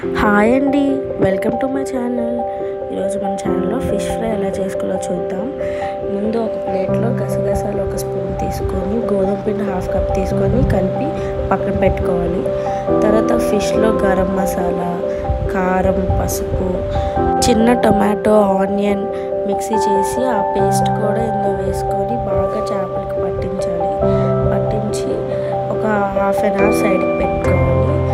hi అండి welcome to my channel ఈరోజు మన ఛానల్లో ఫిష్ ఫ్రై ఎలా చేసుకోవాలో చూద్దాం ముందు ఒక ప్లేట్లో గసగసాలు ఒక స్పూన్ తీసుకొని గోధుమ పిండి హాఫ్ కప్ తీసుకొని కలిపి పక్కన పెట్టుకోవాలి తర్వాత ఫిష్లో గరం మసాలా కారం పసుపు చిన్న టొమాటో ఆనియన్ మిక్సీ చేసి ఆ పేస్ట్ కూడా ఇందులో వేసుకొని బాగా చేపలకి పట్టించాలి పట్టించి ఒక హాఫ్ అన్ అవర్ సైడ్కి పెట్టుకోవాలి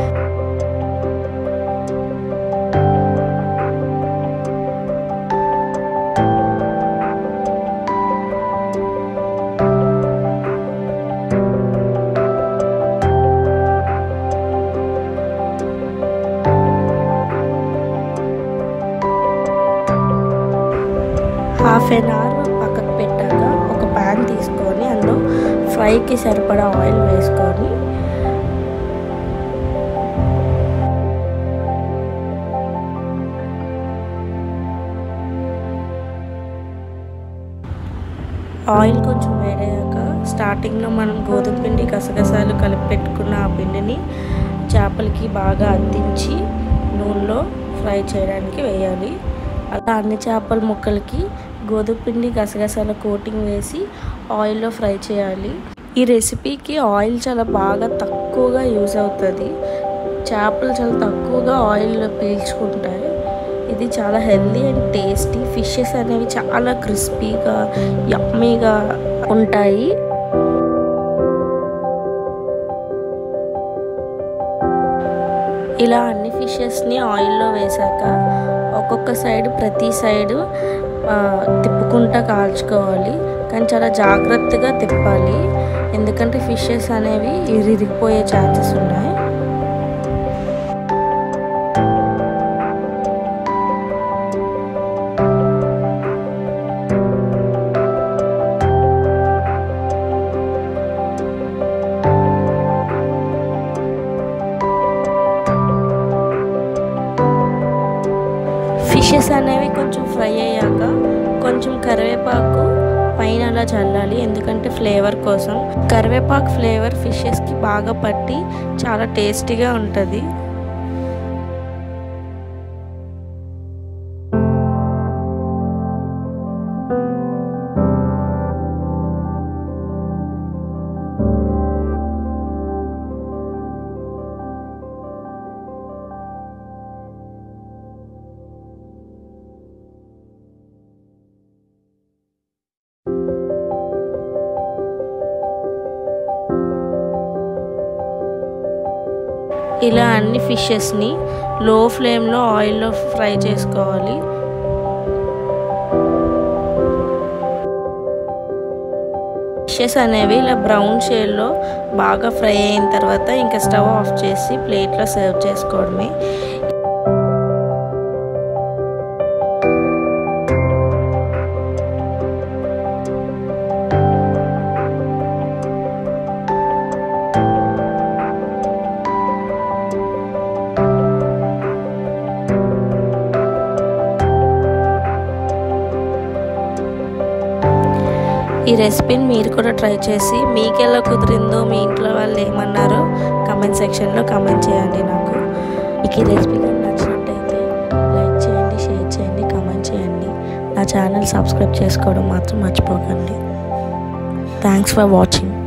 హాఫ్ అన్ అవర్ పక్కకు పెట్టాక ఒక ప్యాన్ తీసుకొని అందులో ఫ్రైకి సరిపడా ఆయిల్ వేసుకొని ఆయిల్ కొంచెం వేడయ్యాక స్టార్టింగ్లో మనం గోధుమ పిండి గసగసాలు కలిపి పెట్టుకున్న ఆ పిండిని చేపలకి బాగా అందించి నూనెలో ఫ్రై చేయడానికి వేయాలి అలా అన్ని చేపల ముక్కలకి గోధుమ పిండి గసగసాల కోటింగ్ వేసి ఆయిల్లో ఫ్రై చేయాలి ఈ రెసిపీకి ఆయిల్ చాలా బాగా తక్కువగా యూజ్ అవుతుంది చేపలు చాలా తక్కువగా ఆయిల్లో పీల్చుకుంటాయి ఇది చాలా హెల్దీ అండ్ టేస్టీ ఫిషెస్ అనేవి చాలా క్రిస్పీగా యమ్మీగా ఉంటాయి ఇలా అన్ని ఫిషెస్ని ఆయిల్లో వేసాక ఒక్కొక్క సైడ్ ప్రతి సైడు తిప్పుకుంటా కాల్చుకోవాలి కానీ చాలా జాగ్రత్తగా తిప్పాలి ఎందుకంటే ఫిషెస్ అనేవి ఇరిగిపోయే ఛాన్సెస్ ఉన్నాయి ఫిషెస్ అనేవి కొంచెం ఫ్రై అయ్యాక కొంచెం కరివేపాకు పైన అలా చల్లాలి ఎందుకంటే ఫ్లేవర్ కోసం కరివేపాకు ఫ్లేవర్ ఫిషెస్కి బాగా పట్టి చాలా టేస్టీగా ఉంటుంది ఇలా అన్ని ఫిషెస్ని లో ఫ్లేమ్లో ఆయిల్లో ఫ్రై చేసుకోవాలి ఫిషెస్ అనేవి ఇలా బ్రౌన్ షేడ్లో బాగా ఫ్రై అయిన తర్వాత ఇంకా స్టవ్ ఆఫ్ చేసి ప్లేట్లో సర్వ్ చేసుకోవడమే ఈ రెసిపీని మీరు కూడా ట్రై చేసి మీకు ఎలా కుదిరిందో మీ ఇంట్లో వాళ్ళు ఏమన్నారో కమెంట్ సెక్షన్లో కమెంట్ చేయండి నాకు మీకు ఈ రెసిపీ కానీ నచ్చినట్టయితే లైక్ చేయండి షేర్ చేయండి కమెంట్ చేయండి నా ఛానల్ సబ్స్క్రైబ్ చేసుకోవడం మాత్రం మర్చిపోకండి థ్యాంక్స్ ఫర్ వాచింగ్